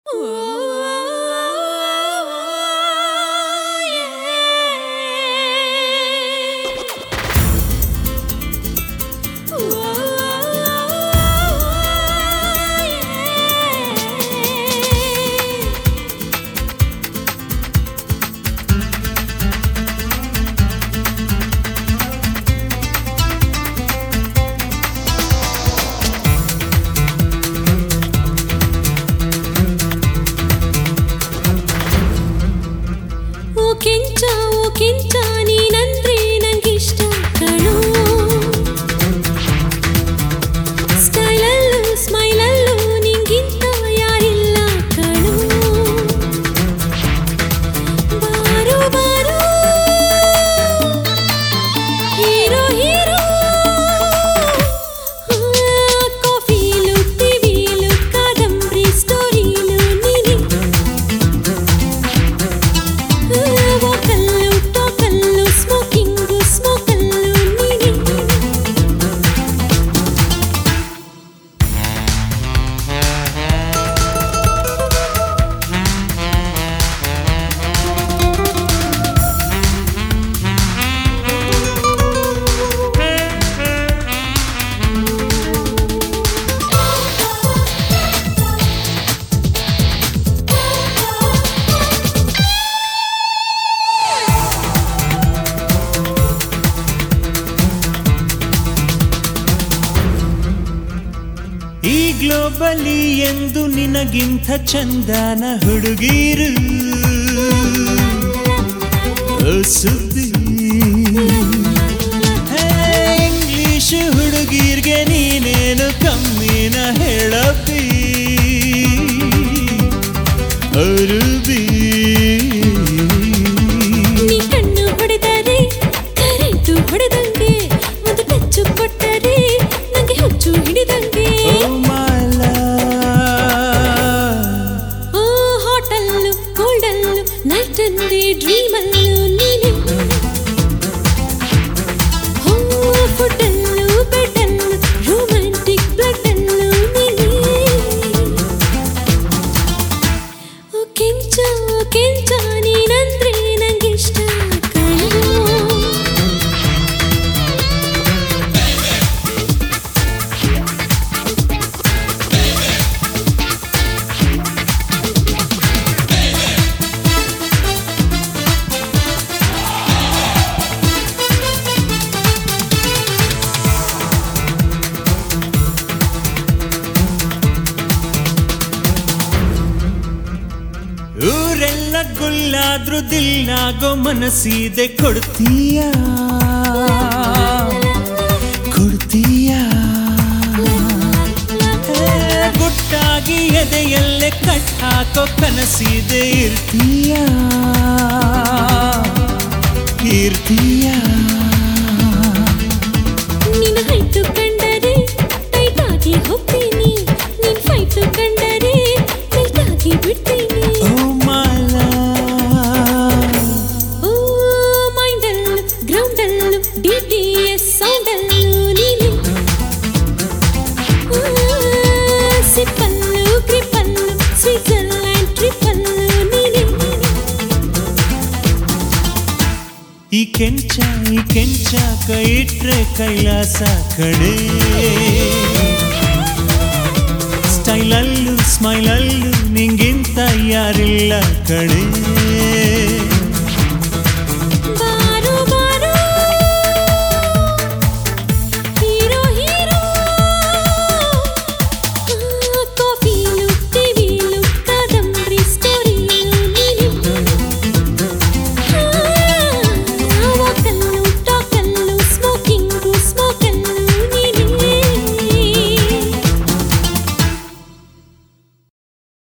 ಓ ಕೆಂಚ ಓ ಕೆಂಚ ನೀನಂದ್ರೆ ನಂಗಿಷ್ಟ ಕಣೋ ಸ್ಟೈಲಲ್ಲೂ ಸ್ಮೈಲಲ್ಲೂ ನಿಂಗಿಂತ ಯಾರಿಲ್ಲ ಕಣೋ ಬಾರೋ ಬಾರೋ ಹೀರೋ ಹೀರೋ ಕಾಫಿಲು ಟಿವಿಲು ಕಾದಂಬರಿ ಸ್ಟೋರಿಲು ನೀನೆ ವಾಕಲ್ಲು ಟಾಕಲ್ಲು ಸ್ಮೋಕಿಂಗು ಸ್ಮೋಕಲ್ಲು ನೀನೆ ಈ ಗ್ಲೋಬಲಿ ಎಂದು ನಿನಗಿಂತ ಚಂದನ ಹುಡುಗೀರು ಓ ಸುದ್ದಿ ಹೇ, ಇಂಗ್ಲಿಷ್ ಹುಡುಗೀರ್ಗೆ ನೀನೇನು ಕಮ್ಮಿನ ಹೇಳಪ್ಪಿ ಅರುಬಿ ನೀ ಕಣ್ಣು ಹೊಡೆದರೆ ಕರೆಂಟು ಹೊಡೆದಂಗೆ ಒಂದು ಟಚ್ಚು ಕೊಟ್ಟರೆ ನಂಗೆ ಹುಚ್ಚು ಹಿಡಿದಂಗೆ ಓ ಮಾಲ ಓ ಹೋಟಲ್ಲು ಗೋಲ್ಡಲ್ಲು ನೈಟ್ ಅಂದೇ ಡ್ರೀಮಲ್ಲು ನೀನೆ ಓ ಫುಡ್ಡಲ್ಲು ಬೆಡ್ಡಲ್ಲು ರೊಮ್ಯಾಂಟಿಕ್ ಬ್ಲಡ್ಡಲ್ಲು ನೀನೆ ಓ ಕೆಂಚ ಓ ಕೆಂಚ ನೀನಂದ್ರೆ ನಂಗಿಷ್ಟ ಕಣೋ ಊರೆಲ್ಲ ಗುಲ್ಲಾದ್ರೂ ದಿಲ್ಲಾಗೋ ಮನಸ್ಸಿದೆ ಕೊಡ್ತೀಯ ಕೊಡ್ತೀಯ ಹೇ, ಗುಟ್ಟಾಗಿ ಎದೆಯಲ್ಲೇ ಕಟ್ ಹಾಕೋ ಕನಸಿದೆ ಇರ್ತೀಯ ಇರ್ತೀಯ ನಿನ್ನ ಹೈಟು ಕಂಡರೆ ಟೈಟ್ ಆಗಿ ಹೋಗ್ತೀನಿ ನಿನ್ ಫೈಟು ಕಂಡರೆ ಮೆಲ್ಟ್ ಆಗಿ ಬಿಡ್ತೀನಿ ಓ ಮಾಲ ಓ ಮೈಂಡಲ್ಲು ಗ್ರೌಂಡಲ್ಲು ಡಿ ಟಿ ಎಸ್ ಸೌಂಡಲ್ಲು ನೀನೆ ಆ, ಸಿಪ್ಪಲ್ಲು ಗ್ರಿಪ್ಪಲ್ಲು ಸ್ವಿಟ್ಜರ್ಲ್ಯಾಂಡ್ ಟ್ರಿಪ್ಪಲ್ಲು ನೀನೆ ಈ ಕೆಂಚ ಈ ಕೆಂಚ ಕೈ ಇಟ್ರೆ ಕೈಲಾಸ ಕಡೆ ಸ್ಟೈಲಲ್ಲೂ ಸ್ಮೈಲಲ್ಲೂ ನಿಂಗಿಂತ ಯಾರಿಲ್ಲ ಕಡೆ